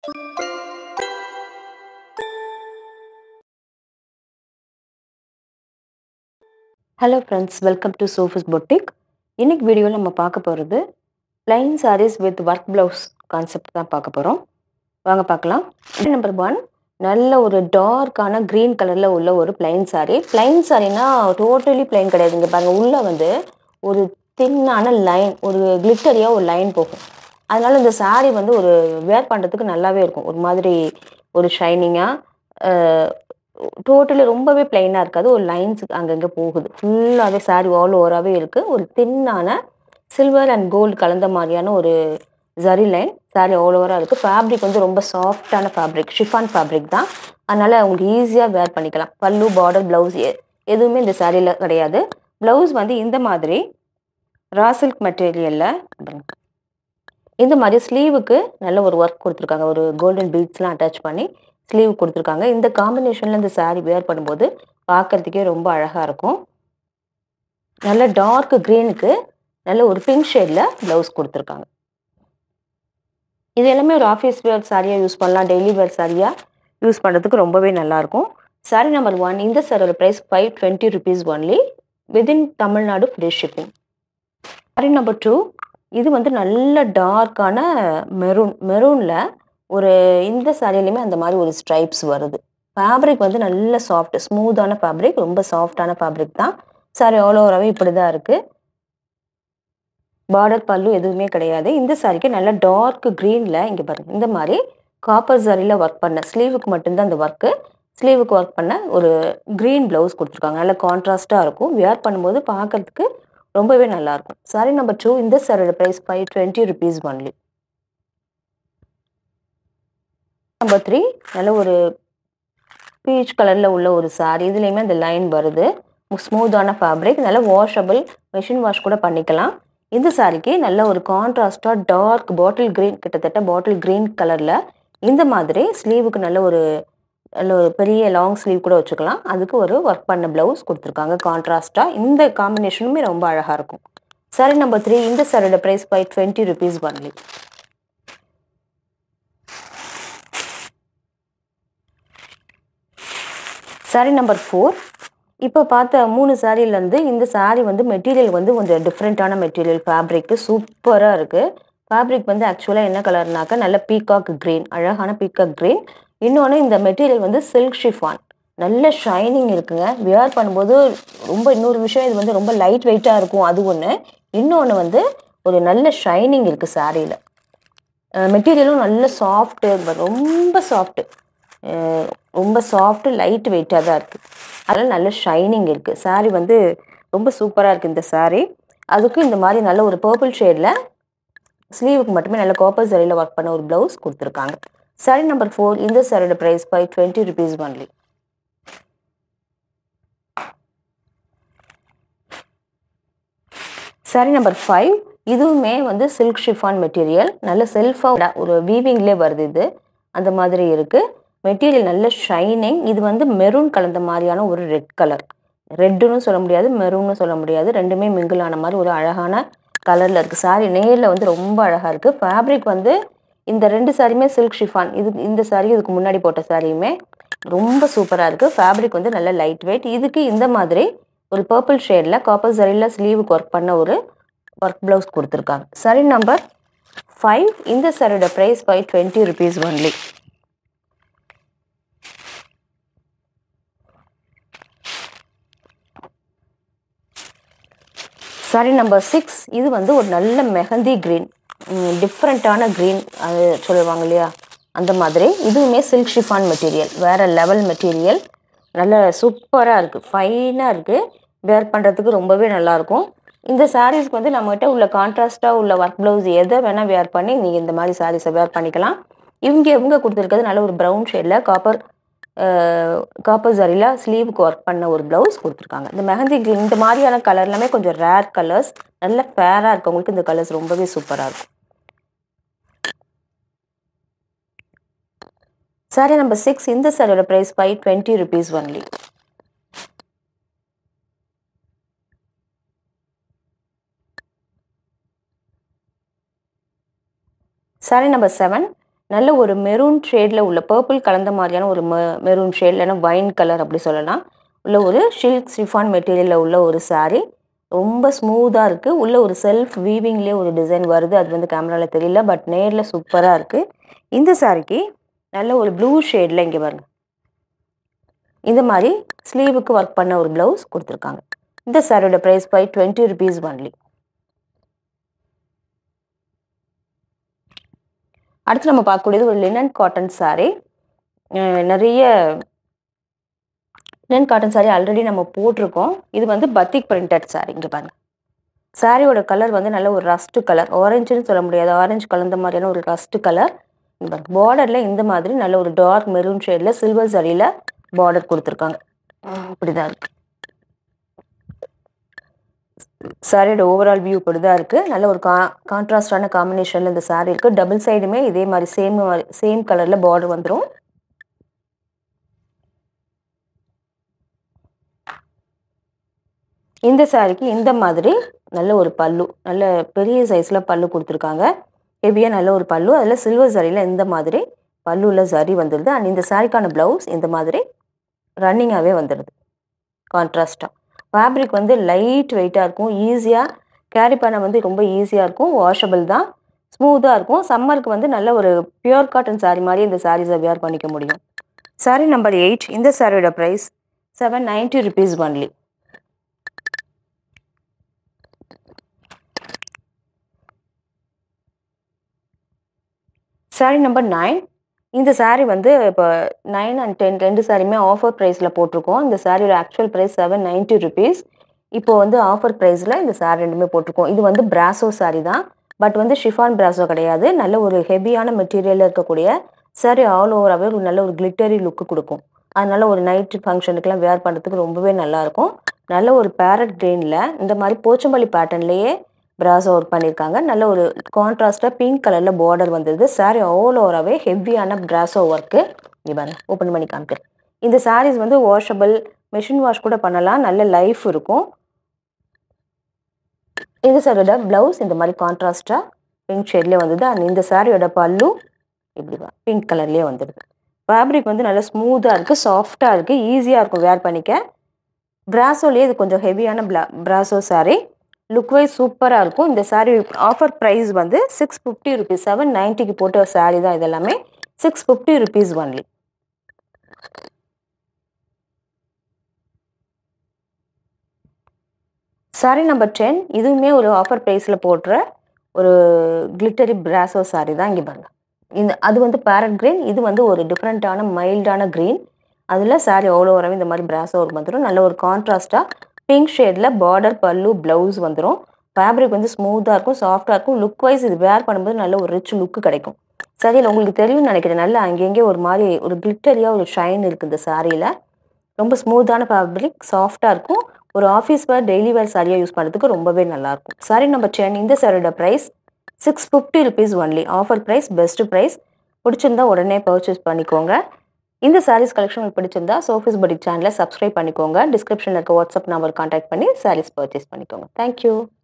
hello friends welcome to சோஃபஸ் boutique இன்னைக்கு வீடியோவில் நம்ம பார்க்க போகிறது plain sarees with work blouse concept தான் பார்க்க போகிறோம் வாங்க பார்க்கலாம் நம்பர் ஒன் நல்ல ஒரு டார்க்கான க்ரீன் கலரில் உள்ள ஒரு plain saree plain சாரீனா டோட்டலி plain கிடையாது இங்கே பாருங்கள் உள்ளே வந்து ஒரு தின்னான லைன் ஒரு கிளிட்டரியாக ஒரு லைன் போகும் அதனால இந்த saree வந்து ஒரு வேர் பண்ணுறதுக்கு நல்லாவே இருக்கும் ஒரு மாதிரி ஒரு ஷைனிங்காக டோட்டலி ரொம்பவே பிளைனாக இருக்காது ஒரு லைன்ஸ் அங்கங்கே போகுது ஃபுல்லாகவே saree ஆல் ஓவராகவே இருக்குது ஒரு தின்னான சில்வர் அண்ட் கோல்டு கலந்த மாதிரியான ஒரு ஜரி லைன் saree ஆல் ஓவராக இருக்குது ஃபேப்ரிக் வந்து ரொம்ப சாஃப்டான ஃபேப்ரிக் ஷிஃபான் ஃபேப்ரிக் தான் அதனால் உங்களுக்கு ஈஸியாக வேர் பண்ணிக்கலாம் பல்லு பார்டர் ப்ளவுஸ் எதுவுமே இந்த சாரியில் கிடையாது ப்ளவுஸ் வந்து இந்த மாதிரி ரா சில்க் மெட்டீரியலில் இந்த மாதிரி ஸ்லீவுக்கு நல்ல ஒரு ஒர்க் கொடுத்துருக்காங்க ஒரு கோல்டன் பீட்ஸ்லாம் அட்டாச் பண்ணி ஸ்லீவ் கொடுத்துருக்காங்க இந்த காம்பினேஷனில் இந்த saree வேர் பண்ணும்போது பார்க்கறதுக்கே ரொம்ப அழகாக இருக்கும் நல்ல டார்க் க்ரீனுக்கு நல்ல ஒரு பிங்க் ஷேடில் ப்ளவுஸ் கொடுத்துருக்காங்க இது எல்லாமே ஒரு ஆஃபீஸ் வேர் சாரியாக யூஸ் பண்ணலாம் டெய்லி வேர் சாரியாக யூஸ் பண்ணுறதுக்கு ரொம்பவே நல்லாயிருக்கும் சாரி நம்பர் ஒன் இந்த சாரியோட price five twenty rupees only within Tamil Nadu free shipping sari number two இது வந்து நல்ல டார்க்கான மெரூன் மெரூனில் ஒரு இந்த சாரிலையுமே அந்த மாதிரி ஒரு ஸ்ட்ரைப்ஸ் வருது ஃபேப்ரிக் வந்து நல்ல சாஃப்ட் ஸ்மூத்தான ஃபேப்ரிக் ரொம்ப சாஃப்டான ஃபேப்ரிக் தான் சாரி அவ்வளோ ஓவராகவே இப்படி தான் இருக்குது பார்டர் பல்லு எதுவுமே கிடையாது இந்த சாரிக்கு நல்ல டார்க் க்ரீனில் இங்கே பாருங்க இந்த மாதிரி காப்பர் சாரியில் ஒர்க் பண்ண ஸ்லீவுக்கு மட்டும்தான் அந்த ஒர்க்கு ஸ்லீவுக்கு ஒர்க் பண்ண ஒரு க்ரீன் ப்ளவுஸ் கொடுத்துருக்காங்க நல்ல கான்ட்ராஸ்ட்டாக இருக்கும் வியர் பண்ணும்போது பார்க்கறதுக்கு ரொம்பவே நல்லாயிருக்கும் சாரி நம்பர் டூ இந்த சாரியோட price five twenty rupees only number three நல்ல ஒரு பீச் கலரில் உள்ள ஒரு சாரி இதுலேயுமே அந்த லைன் வருது ஸ்மூத்தான ஃபேப்ரிக் நல்ல வாஷபிள் மிஷின் வாஷ் கூட பண்ணிக்கலாம் இந்த சாரிக்கு நல்ல ஒரு கான்ட்ராஸ்டாக டார்க் பாட்டில் க்ரீன் கிட்டத்தட்ட பாட்டில் க்ரீன் கலரில் இந்த மாதிரி ஸ்லீவுக்கு நல்ல ஒரு நல்ல ஒரு பெரிய லாங் ஸ்லீவ் கூட வச்சுக்கலாம் அதுக்கு ஒரு ஒர்க் பண்ண ப்ளவுஸ் கொடுத்துருக்காங்க கான்ட்ராஸ்டாக இந்த காம்பினேஷனுமே ரொம்ப அழகாக இருக்கும் சாரி நம்பர் த்ரீ இந்த சாரியோட price five twenty rupees only sari number four இப்போ பார்த்த மூணு சாரிலேருந்து இந்த சாரி வந்து மெட்டீரியல் வந்து கொஞ்சம் டிஃப்ரெண்ட்டான மெட்டீரியல் ஃபேப்ரிக்கு சூப்பராக இருக்குது ஃபேப்ரிக் வந்து ஆக்சுவலாக என்ன கலர்னாக்கா நல்ல பீகாக் க்ரீன் அழகான பீகாக் க்ரீன் இன்னொன்று இந்த மெட்டீரியல் வந்து சில்க் ஷிஃபான் நல்ல ஷைனிங் இருக்குங்க வியர் பண்ணும்போது ரொம்ப இன்னொரு விஷயம் இது வந்து ரொம்ப லைட் வெயிட்டாக இருக்கும் அது ஒன்று இன்னொன்று வந்து ஒரு நல்ல ஷைனிங் இருக்குது சாரியில் மெட்டீரியலும் நல்ல சாஃப்ட்டு ரொம்ப சாஃப்ட்டு ரொம்ப சாஃப்ட்டு லைட் வெயிட்டாக தான் இருக்குது அதில் நல்ல ஷைனிங் இருக்குது சாரீ வந்து ரொம்ப சூப்பராக இருக்குது இந்த சாரீ அதுக்கு இந்த மாதிரி நல்ல ஒரு பர்பிள் ஷேடில் ஸ்லீவுக்கு மட்டுமே நல்ல காப்பர் சரியில் ஒர்க் பண்ண ஒரு ப்ளவுஸ் கொடுத்துருக்காங்க சாரி நம்பர் ஃபோர் இந்த சாரியோட price five twenty rupees only sari number five இதுவுமே வந்து சில்க் ஷிஃபான் மெட்டீரியல் நல்ல செல்ஃபாக ஒரு வீவிங்லேயே வருது இது அந்த மாதிரி இருக்குது மெட்டீரியல் நல்ல ஷைனிங் இது வந்து மெரூன் கலந்த மாதிரியான ஒரு ரெட் கலர் ரெட்டுன்னு சொல்ல முடியாது மெரூன்னு சொல்ல முடியாது ரெண்டுமே மிங்கிள் ஆன மாதிரி ஒரு அழகான கலரில் இருக்குது சாரி நேரில் வந்து ரொம்ப அழகாக இருக்குது ஃபேப்ரிக் வந்து இந்த ரெண்டு சாரியுமே சில்க் ஷிஃபான் இது இந்த சாரி இதுக்கு முன்னாடி போட்ட சாரியுமே ரொம்ப சூப்பராக இருக்குது ஃபேப்ரிக் வந்து நல்ல லைட் வெயிட் இதுக்கு இந்த மாதிரி ஒரு பர்பிள் ஷேடில் காப்பர் சரியில் ஸ்லீவுக்கு ஒர்க் பண்ண ஒரு ஒர்க் ப்ளவுஸ் கொடுத்துருக்காங்க சரி நம்பர் ஃபைவ் இந்த சாரியோட price five twenty rupees only sari number six இது வந்து ஒரு நல்ல மெஹந்தி க்ரீன் டிஃப்ரெண்ட்டான க்ரீன் அது சொல்லுவாங்க இல்லையா அந்த மாதிரி இதுவுமே சில்க் ஷிஃபான் மெட்டீரியல் வேறு லெவல் மெட்டீரியல் நல்ல சூப்பராக இருக்குது ஃபைனாக இருக்குது வேர் பண்ணுறதுக்கு ரொம்பவே நல்லாயிருக்கும் இந்த சாரீஸ்க்கு வந்து நம்மகிட்ட உள்ள கான்ட்ராஸ்ட்டாக உள்ள ஒர்க் ப்ளவுஸ் எதை வேணால் வேர் பண்ணி நீங்கள் இந்த மாதிரி சாரீஸை வேர் பண்ணிக்கலாம் இவங்க இவங்க கொடுத்துருக்கிறது நல்ல ஒரு ப்ரௌன் ஷேடில் காப்பர் காப்பர் ஜரியில் ஸ்லீவுக்கு ஒர்க் பண்ண ஒரு ப்ளவுஸ் கொடுத்துருக்காங்க இந்த மெஹந்தி க்ரீன் இந்த மாதிரியான கலர் எல்லாமே கொஞ்சம் ரேர் கலர்ஸ் நல்ல ஃபேராக இருக்கவங்களுக்கு இந்த கலர்ஸ் ரொம்பவே சூப்பராக இருக்கும் சாரி நம்பர் சிக்ஸ் இந்த சாரியோட price five twenty rupees only sari number seven நல்ல ஒரு மெரூன் ஷேடில் உள்ள பர்பிள் கலந்த மாதிரியான ஒரு மெ மெரூன் ஷேட் இல்லைன்னா வைன் கலர் அப்படி சொல்லலாம் உள்ள ஒரு ஷில்க் ஷிஃபான் மெட்டீரியலில் உள்ள ஒரு saree ரொம்ப ஸ்மூத்தாக இருக்குது உள்ள ஒரு செல்ஃப் வீவிங்லேயே ஒரு டிசைன் வருது அது வந்து கேமராவில் தெரியல பட் நேரில் சூப்பராக இருக்குது இந்த சாரிக்கு நல்ல ஒரு ப்ளூ ஷேடில் இங்கே பாருங்க இந்த மாதிரி ஸ்லீவுக்கு ஒர்க் பண்ண ஒரு ப்ளவுஸ் கொடுத்துருக்காங்க இந்த சாரியோட price five twenty rupees only அடுத்து நம்ம பார்க்கக்கூடியது ஒரு லினன் காட்டன் saree அஹ் நிறைய லினன் காட்டன் saree ஆல்ரெடி நம்ம போட்டிருக்கோம் இது வந்து பத்திக் பிரிண்டட் saree இங்கே பாருங்க சாரியோட கலர் வந்து நல்ல ஒரு ரஸ்ட் கலர் ஆரஞ்சுன்னு சொல்ல முடியாது ஆரஞ்சு கலந்த மாதிரியான ஒரு ரஸ்ட் கலர் பார்டரில் இந்த மாதிரி நல்ல ஒரு டார்க் மெரூன் ஷேடில் சில்வர் சரியில் பார்டர் கொடுத்துருக்காங்க இப்படிதான் இருக்கு சாரியோட ஓவரால் வியூ இப்படி தான் இருக்குது நல்ல ஒரு கா கான்ட்ராஸ்டான காம்பினேஷனில் இந்த சாரீ இருக்குது டபுள் சைடுமே இதே மாதிரி சேம் சேம் கலரில் பார்டர் வந்துடும் இந்த சாரிக்கு இந்த மாதிரி நல்ல ஒரு பல்லு நல்ல பெரிய சைஸில் பல்லு கொடுத்துருக்காங்க ஹெவியாக நல்ல ஒரு பல்லு அதில் சில்வர் சரியில் இந்த மாதிரி பல்லுவில் சரி வந்துடுது அண்ட் இந்த சாரிக்கான ப்ளவுஸ் இந்த மாதிரி ரன்னிங்காகவே வந்துடுது கான்ட்ராஸ்டாக ஃபேப்ரிக் வந்து லைட் வெயிட்டாக இருக்கும் ஈஸியாக கேரி பண்ண வந்து ரொம்ப ஈஸியாக இருக்கும் வாஷபிள் தான் ஸ்மூத்தாக இருக்கும் சம்மருக்கு வந்து நல்ல ஒரு பியூர் காட்டன் saree மாதிரி இந்த சாரீஸை வியர் பண்ணிக்க முடியும் saree நம்பர் எயிட் இந்த சாரியோட price seven ninety rupees only sari number nine இந்த saree வந்து இப்போ நைன் அண்ட் டென் ரெண்டு சாரியுமே ஆஃபர் ப்ரைஸில் போட்டிருக்கோம் இந்த சாரியோட actual price seven ninety rupees இப்போ வந்து ஆஃபர் ப்ரைஸில் இந்த சாரி ரெண்டுமே போட்டிருக்கோம் இது வந்து பிராசோ saree தான் பட் வந்து ஷிஃபான் பிராசோ கிடையாது நல்ல ஒரு ஹெவியான மெட்டீரியலில் இருக்கக்கூடிய saree ஆல் ஓவராகவே ஒரு நல்ல ஒரு கிளிட்டரி லுக்கு கொடுக்கும் அதனால ஒரு நைட் ஃபங்க்ஷனுக்குலாம் வேர் பண்ணுறதுக்கு ரொம்பவே நல்லாயிருக்கும் நல்ல ஒரு பேரட் கிரீனில் இந்த மாதிரி போச்சம்பள்ளி பேட்டர்ன்லேயே பிராசோ ஒர்க் பண்ணியிருக்காங்க நல்ல ஒரு கான்ட்ராஸ்டாக பிங்க் கலரில் பார்டர் வந்தது saree ஆல் ஓவராகவே ஹெவியான பிராசோ ஒர்க்கு இங்கே பாருங்க ஓப்பன் பண்ணி காமிக்கிறேன் இந்த sarees வந்து வாஷபிள் மிஷின் வாஷ் கூட பண்ணலாம் நல்ல லைஃப் இருக்கும் இந்த சாரியோட ப்ளவுஸ் இந்த மாதிரி கான்ட்ராஸ்டாக பிங்க் ஷேட்லேயே வந்தது அண்ட் இந்த சாரியோட பல்லு இப்படி தான் பிங்க் கலர்லேயே வந்துடுது ஃபேப்ரிக் வந்து நல்லா ஸ்மூத்தாக இருக்குது சாஃப்டாக இருக்குது ஈஸியாக இருக்கும் வேர் பண்ணிக்க பிராசோலேயே இது கொஞ்சம் ஹெவியான பிளா பிராசோ saree லுக் வைஸ் சூப்பராக இருக்கும் இந்த saree ஆஃபர் ப்ரைஸ் வந்து சிக்ஸ் ஃபிஃப்டி ருபீஸ் செவன் நைன்ட்டிக்கு போட்ட saree தான் இதெல்லாமே six fifty rupees only saree number ten இதுவுமே ஒரு ஆஃபர் ப்ரைஸில் போடுற ஒரு கிளிட்டரி பிராசோ saree தான் இங்கே பாருங்க இந்த அது வந்து பேரட் கிரீன் இது வந்து ஒரு டிஃப்ரெண்ட்டான மைல்டான க்ரீன் அதில் saree அவ்வளோ வரவே இந்த மாதிரி பிராசோ ஒர்க் வந்துடும் நல்ல ஒரு கான்ட்ராஸ்டாக பிங்க் ஷேடில் பார்டர் பல்லு ப்ளவுஸ் வந்துடும் ஃபேப்ரிக் வந்து ஸ்மூத்தாக இருக்கும் சாஃப்டாக இருக்கும் லுக் வைஸ் இது வேர் பண்ணும்போது நல்ல ஒரு ரிச் லுக்கு கிடைக்கும் சரியில் உங்களுக்கு தெரியும்னு நினைக்கிறேன் நல்லா அங்கங்கே ஒரு மாதிரி ஒரு கிளிட்டரியாக ஒரு ஷைன் இருக்குது இந்த சாரியில் ரொம்ப ஸ்மூத்தான ஃபேப்ரிக் சாஃப்டாக இருக்கும் ஒரு ஆஃபீஸ் வேர் டெய்லி வேர் சாரியாக யூஸ் பண்ணுறதுக்கு ரொம்பவே நல்லாயிருக்கும் சாரி நம்பர் டென் இந்த சாரியோட price six fifty rupees only offer price best price பிடிச்சிருந்தா உடனே பர்ச்சேஸ் பண்ணிக்கோங்க இந்த சாரீஸ் கலெக்ஷன் உங்களுக்கு பிடிச்சிருந்தா சோஃபிஸ் படி சேனலை சப்ஸ்கிரைப் பண்ணிக்கோங்க டிஸ்கிரிப்ஷனில் இருக்க வாட்ஸ்அப் நம்பர் கான்டாக்ட் பண்ணி சாரீஸ் பர்ச்சேஸ் பண்ணிக்கோங்க தேங்க்யூ